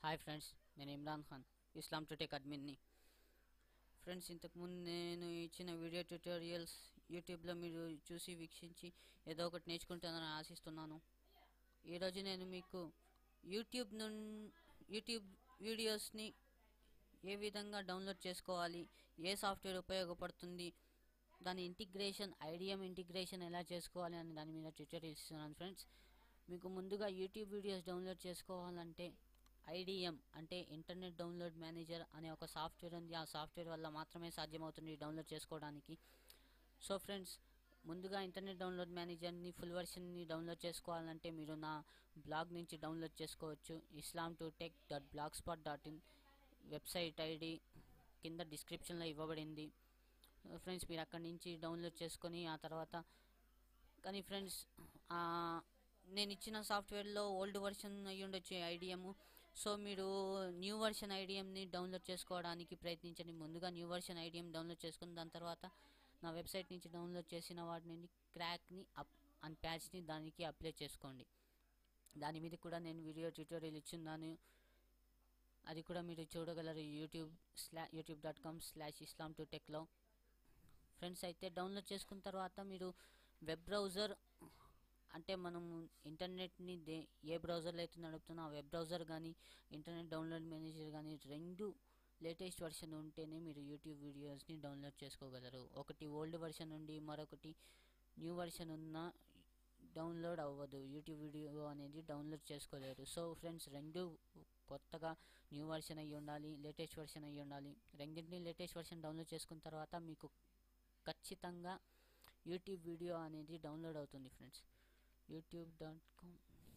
hi friends నేను Imran Khan Islam to tech అడ్మిన్ని friends ఇంతకుముందు నేను ఇచ్చిన వీడియో ట్యూటోరియల్స్ యూట్యూబ్లో మీరు చూసి వీక్షించి ఏదో ఒకటి నేర్చుకుంటానని ఆశిస్తున్నాను ఈరోజు నేను మీకు యూట్యూబ్ నుండి యూట్యూబ్ వీడియోస్ని ఏ విధంగా డౌన్లోడ్ చేసుకోవాలి ఏ సాఫ్ట్వేర్ ఉపయోగపడుతుంది దాని ఇంటిగ్రేషన్ ఐడిఎం ఇంటిగ్రేషన్ ఎలా చేసుకోవాలి అని దాని మీద ట్యూటోరియల్స్ ఇస్తున్నాను ఫ్రెండ్స్ మీకు ముందుగా యూట్యూబ్ వీడియోస్ డౌన్లోడ్ చేసుకోవాలంటే ఐడిఎం అంటే ఇంటర్నెట్ డౌన్లోడ్ మేనేజర్ అనే ఒక సాఫ్ట్వేర్ ఉంది ఆ సాఫ్ట్వేర్ వల్ల మాత్రమే సాధ్యమవుతుంది డౌన్లోడ్ చేసుకోవడానికి సో ఫ్రెండ్స్ ముందుగా ఇంటర్నెట్ డౌన్లోడ్ మేనేజర్ని ఫుల్ వర్షన్ని డౌన్లోడ్ చేసుకోవాలంటే మీరు నా బ్లాగ్ నుంచి డౌన్లోడ్ చేసుకోవచ్చు Islam to tech dot blogspot dot in website ID కింద డిస్క్రిప్షన్లో ఇవ్వబడింది ఫ్రెండ్స్ మీరు అక్కడి నుంచి డౌన్లోడ్ చేసుకొని ఆ తర్వాత కానీ ఫ్రెండ్స్ నేను ఇచ్చిన సాఫ్ట్వేర్లో ఓల్డ్ వర్షన్ అయ్యి ఉండొచ్చు ఐడిఎం సో మీరు న్యూ వర్షన్ ఐడిఎంని డౌన్లోడ్ చేసుకోవడానికి ప్రయత్నించండి ముందుగా న్యూ వర్షన్ ఐడిఎం డౌన్లోడ్ చేసుకుని దాని తర్వాత నా వెబ్సైట్ నుంచి డౌన్లోడ్ చేసిన వాటిని క్రాక్ని అప్ అండ్ ప్యాచ్ని దానికి అప్లై చేసుకోండి దాని మీద కూడా నేను వీడియో ట్యూటోరియల్ ఇచ్చున్నాను అది కూడా మీరు చూడగలరు యూట్యూబ్ స్లా YouTube dot com slash Islam to టెక్లో ఫ్రెండ్స్ అయితే డౌన్లోడ్ చేసుకున్న తర్వాత మీరు వెబ్ బ్రౌజర్ అంటే మనం ఇంటర్నెట్ని దే ఏ బ్రౌజర్లో అయితే నడుపుతున్నా ఆ వెబ్ బ్రౌజర్ కానీ ఇంటర్నెట్ డౌన్లోడ్ మేనేజర్ కానీ రెండు లేటెస్ట్ వర్షన్ ఉంటేనే మీరు యూట్యూబ్ వీడియోస్ని డౌన్లోడ్ చేసుకోగలరు ఒకటి ఓల్డ్ వర్షన్ నుండి మరొకటి న్యూ వర్షన్ ఉన్న డౌన్లోడ్ అవ్వదు యూట్యూబ్ వీడియో అనేది డౌన్లోడ్ చేసుకోలేరు సో ఫ్రెండ్స్ రెండు కొత్తగా న్యూ వర్షన్ అయ్యి ఉండాలి లేటెస్ట్ వర్షన్ అయ్యి ఉండాలి రెండింటిని లేటెస్ట్ వర్షన్ డౌన్లోడ్ చేసుకున్న తర్వాత మీకు ఖచ్చితంగా యూట్యూబ్ వీడియో అనేది డౌన్లోడ్ అవుతుంది ఫ్రెండ్స్ యూట్యూబ్ డాట్ కామ్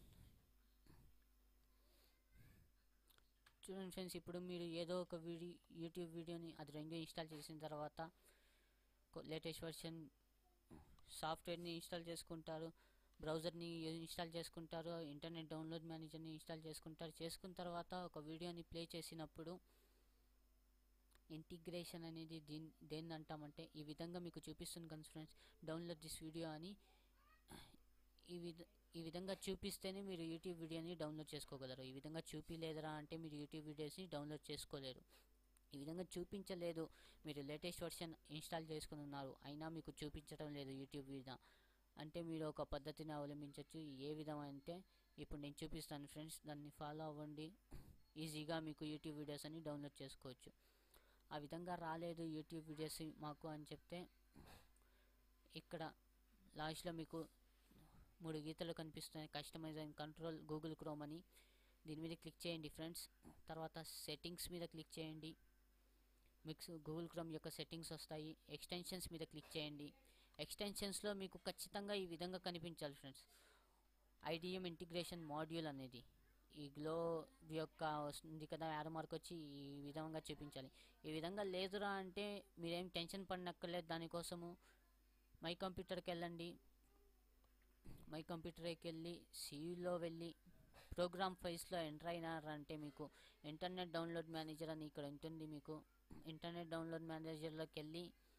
చూడండి ఫ్రెండ్స్ ఇప్పుడు మీరు ఏదో ఒక వీడియో యూట్యూబ్ వీడియోని అది రెండు ఇన్స్టాల్ చేసిన తర్వాత లేటెస్ట్ వర్షన్ సాఫ్ట్వేర్ని ఇన్స్టాల్ చేసుకుంటారు బ్రౌజర్ని ఇన్స్టాల్ చేసుకుంటారు ఇంటర్నెట్ డౌన్లోడ్ మేనేజర్ని ఇన్స్టాల్ చేసుకుంటారు చేసుకున్న తర్వాత ఒక వీడియోని ప్లే చేసినప్పుడు ఇంటిగ్రేషన్ అనేది దీని దేన్ని అంటామంటే ఈ విధంగా మీకు చూపిస్తుంది కదా ఫ్రెండ్స్ డౌన్లోడ్ దిస్ వీడియో అని ఈ విధ ఈ విధంగా చూపిస్తేనే మీరు యూట్యూబ్ వీడియోని డౌన్లోడ్ చేసుకోగలరు ఈ విధంగా చూపిలేదరా అంటే మీరు యూట్యూబ్ వీడియోస్ని డౌన్లోడ్ చేసుకోలేరు ఈ విధంగా చూపించలేదు మీరు లేటెస్ట్ వర్షన్ ఇన్స్టాల్ చేసుకుని ఉన్నారు అయినా మీకు చూపించడం లేదు యూట్యూబ్ మీద అంటే మీరు ఒక పద్ధతిని అవలంబించవచ్చు ఏ విధంగా అంటే ఇప్పుడు నేను చూపిస్తాను ఫ్రెండ్స్ దాన్ని ఫాలో అవ్వండి ఈజీగా మీకు యూట్యూబ్ వీడియోస్ అని డౌన్లోడ్ చేసుకోవచ్చు ఆ విధంగా రాలేదు యూట్యూబ్ వీడియోస్ మాకు అని చెప్తే ఇక్కడ లాస్ట్లో మీకు మూడు గీతలు కనిపిస్తున్నాయి customise and control Google Chrome అని దీని మీద క్లిక్ చేయండి ఫ్రెండ్స్ తర్వాత సెట్టింగ్స్ మీద క్లిక్ చేయండి మిక్స్ గూగుల్ క్రోమ్ యొక్క సెట్టింగ్స్ వస్తాయి ఎక్స్టెన్షన్స్ మీద క్లిక్ చేయండి ఎక్స్టెన్షన్స్లో మీకు ఖచ్చితంగా ఈ విధంగా కనిపించాలి ఫ్రెండ్స్ ఐడిఎం ఇంటిగ్రేషన్ మాడ్యూల్ అనేది ఈ గ్లో యొక్క వస్తుంది కదా యారో మార్క్ వచ్చి ఈ విధంగా చూపించాలి ఈ విధంగా లేదురా అంటే మీరేం టెన్షన్ పడినక్కర్లేదు దానికోసము మై కంప్యూటర్కి వెళ్ళండి మై కంప్యూటర్కి వెళ్ళి సివిలో వెళ్ళి ప్రోగ్రామ్ ఫైల్స్లో ఎంటర్ అయినారంటే మీకు ఇంటర్నెట్ డౌన్లోడ్ మేనేజర్ అని ఇక్కడ ఉంటుంది మీకు ఇంటర్నెట్ డౌన్లోడ్ మేనేజర్లోకి వెళ్ళి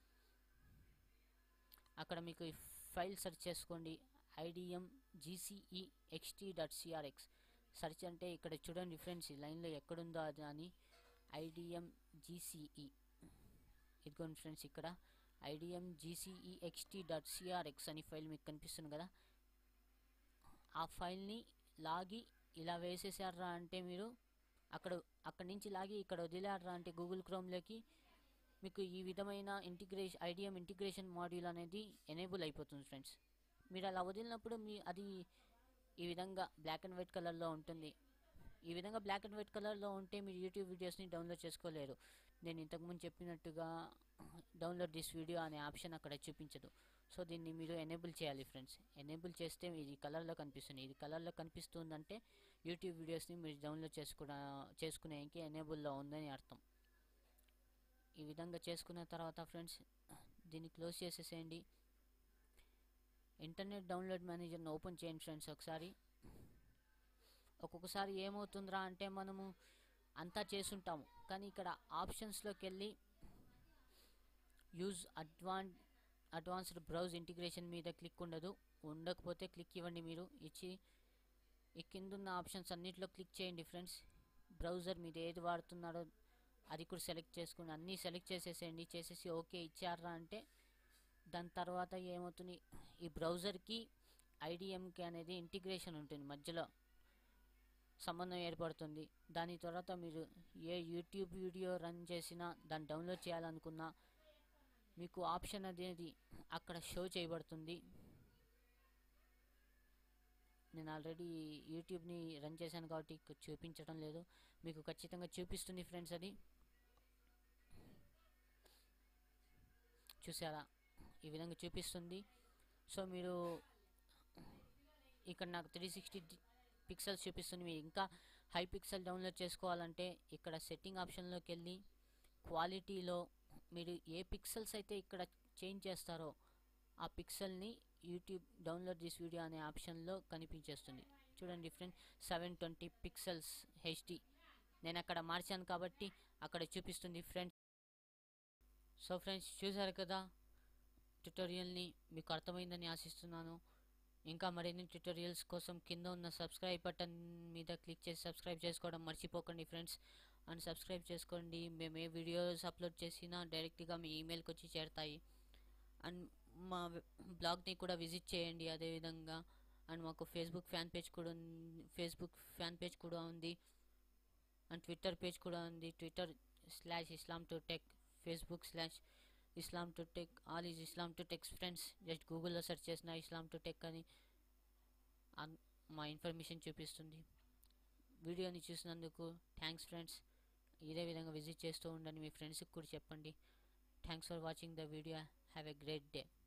అక్కడ మీకు ఈ ఫైల్ సెర్చ్ చేసుకోండి IDM GCE ext dot CRX search అంటే ఇక్కడ చూడండి ఫ్రెండ్స్ ఈ లైన్లో ఎక్కడుందో అది అని ఐడిఎం జీసీఈ ఇదిగోండి ఫ్రెండ్స్ ఇక్కడ IDM GCE ext dot CRX అని ఫైల్ మీకు కనిపిస్తుంది కదా ఆ ఫైల్ని లాగి ఇలా వేసేసారా అంటే మీరు అక్కడ అక్కడి నుంచి లాగి ఇక్కడ వదిలేరా అంటే గూగుల్ క్రోమ్లోకి మీకు ఈ విధమైన ఇంటిగ్రేషన్ ఐడిఎం ఇంటిగ్రేషన్ మాడ్యూల్ అనేది ఎనేబుల్ అయిపోతుంది ఫ్రెండ్స్ మీరు అలా వదిలినప్పుడు మీ అది ఈ విధంగా బ్లాక్ అండ్ వైట్ కలర్లో ఉంటుంది ఈ విధంగా బ్లాక్ అండ్ వైట్ కలర్లో ఉంటే మీరు యూట్యూబ్ వీడియోస్ని డౌన్లోడ్ చేసుకోలేరు నేను ఇంతకుముందు చెప్పినట్టుగా డౌన్లోడ్ దిస్ వీడియో అనే ఆప్షన్ అక్కడ చూపించదు సో దీన్ని మీరు ఎనేబుల్ చేయాలి ఫ్రెండ్స్ ఎనేబుల్ చేస్తే ఇది కలర్లో కనిపిస్తుంది ఇది కలర్లో కనిపిస్తుందంటే యూట్యూబ్ వీడియోస్ని మీరు డౌన్లోడ్ చేసుకున్న చేసుకునేకి ఎనేబుల్లో ఉందని అర్థం ఈ విధంగా చేసుకున్న తర్వాత ఫ్రెండ్స్ దీన్ని క్లోజ్ చేసేసేయండి ఇంటర్నెట్ డౌన్లోడ్ మేనేజర్ని ఓపెన్ చేయండి ఫ్రెండ్స్ ఒకసారి ఒక్కొక్కసారి ఏమవుతుందిరా అంటే మనము అంతా చేసుంటాము కానీ ఇక్కడ ఆప్షన్స్లోకి వెళ్ళి యూజ్ అడ్వాన్ అడ్వాన్స్డ్ బ్రౌజ్ ఇంటిగ్రేషన్ మీద క్లిక్ ఉండదు ఉండకపోతే క్లిక్ ఇవ్వండి మీరు ఇచ్చి ఈ కింద ఉన్న ఆప్షన్స్ అన్నిటిలో క్లిక్ చేయండి ఫ్రెండ్స్ బ్రౌజర్ మీరు ఏది వాడుతున్నారో అది కూడా సెలెక్ట్ చేసుకుని అన్నీ సెలెక్ట్ చేసేసేయండి చేసేసి ఓకే ఇచ్చారా అంటే దాని తర్వాత ఏమవుతుంది ఈ బ్రౌజర్కి ఐడిఎంకి అనేది ఇంటిగ్రేషన్ ఉంటుంది మధ్యలో సంబంధం ఏర్పడుతుంది దాని తర్వాత మీరు ఏ యూట్యూబ్ వీడియో రన్ చేసినా దాన్ని డౌన్లోడ్ చేయాలనుకున్నా మీకు ఆప్షన్ అనేది అక్కడ షో చేయబడుతుంది నేను ఆల్రెడీ యూట్యూబ్ని రన్ చేశాను కాబట్టి ఇక్కడ చూపించడం లేదు మీకు ఖచ్చితంగా చూపిస్తుంది ఫ్రెండ్స్ అది చూసారా ఈ విధంగా చూపిస్తుంది సో మీరు ఇక్కడ నాకు త్రీ సిక్స్టీ పిక్సెల్స్ చూపిస్తుంది మీరు ఇంకా హై పిక్సెల్ డౌన్లోడ్ చేసుకోవాలంటే ఇక్కడ సెట్టింగ్ ఆప్షన్లోకి వెళ్ళి క్వాలిటీలో మీరు ఏ పిక్సెల్స్ అయితే ఇక్కడ చేంజ్ చేస్తారో ఆ పిక్సెల్ని యూట్యూబ్ డౌన్లోడ్ దిస్ వీడియో అనే ఆప్షన్లో కనిపించేస్తుంది చూడండి friend seven twenty pixels HD నేను అక్కడ మార్చాను కాబట్టి అక్కడ చూపిస్తుంది ఫ్రెండ్స్ సో ఫ్రెండ్స్ చూసారు కదా ట్యుటోరియల్ని మీకు అర్థమైందని ఆశిస్తున్నాను ఇంకా మరిన్ని ట్యుటోరియల్స్ కోసం కింద ఉన్న సబ్స్క్రైబ్ బటన్ మీద క్లిక్ చేసి సబ్స్క్రైబ్ చేసుకోవడం మర్చిపోకండి ఫ్రెండ్స్ అండ్ సబ్స్క్రైబ్ చేసుకోండి మేము ఏ వీడియోస్ అప్లోడ్ చేసినా డైరెక్ట్గా మీ ఈమెయిల్కి వచ్చి చేరుతాయి అండ్ మా బ్లాగ్ని కూడా విజిట్ చేయండి అదేవిధంగా అండ్ మాకు ఫేస్బుక్ ఫ్యాన్ పేజ్ కూడా ఉంది ఫేస్బుక్ ఫ్యాన్ పేజ్ కూడా ఉంది అండ్ ట్విట్టర్ పేజ్ కూడా ఉంది Twitter slash Islam to tech Facebook slash Islam to tech all is Islam to techs friends just గూగుల్లో సెర్చ్ చేసిన ఇస్లాం టు టెక్ అని అన్- మా ఇన్ఫర్మేషన్ చూపిస్తుంది వీడియోని చూసినందుకు థ్యాంక్స్ ఫ్రెండ్స్ ఇదే విధంగా విజిట్ చేస్తూ ఉండండి మీ ఫ్రెండ్స్కి కూడా చెప్పండి thanks for watching the video have a great day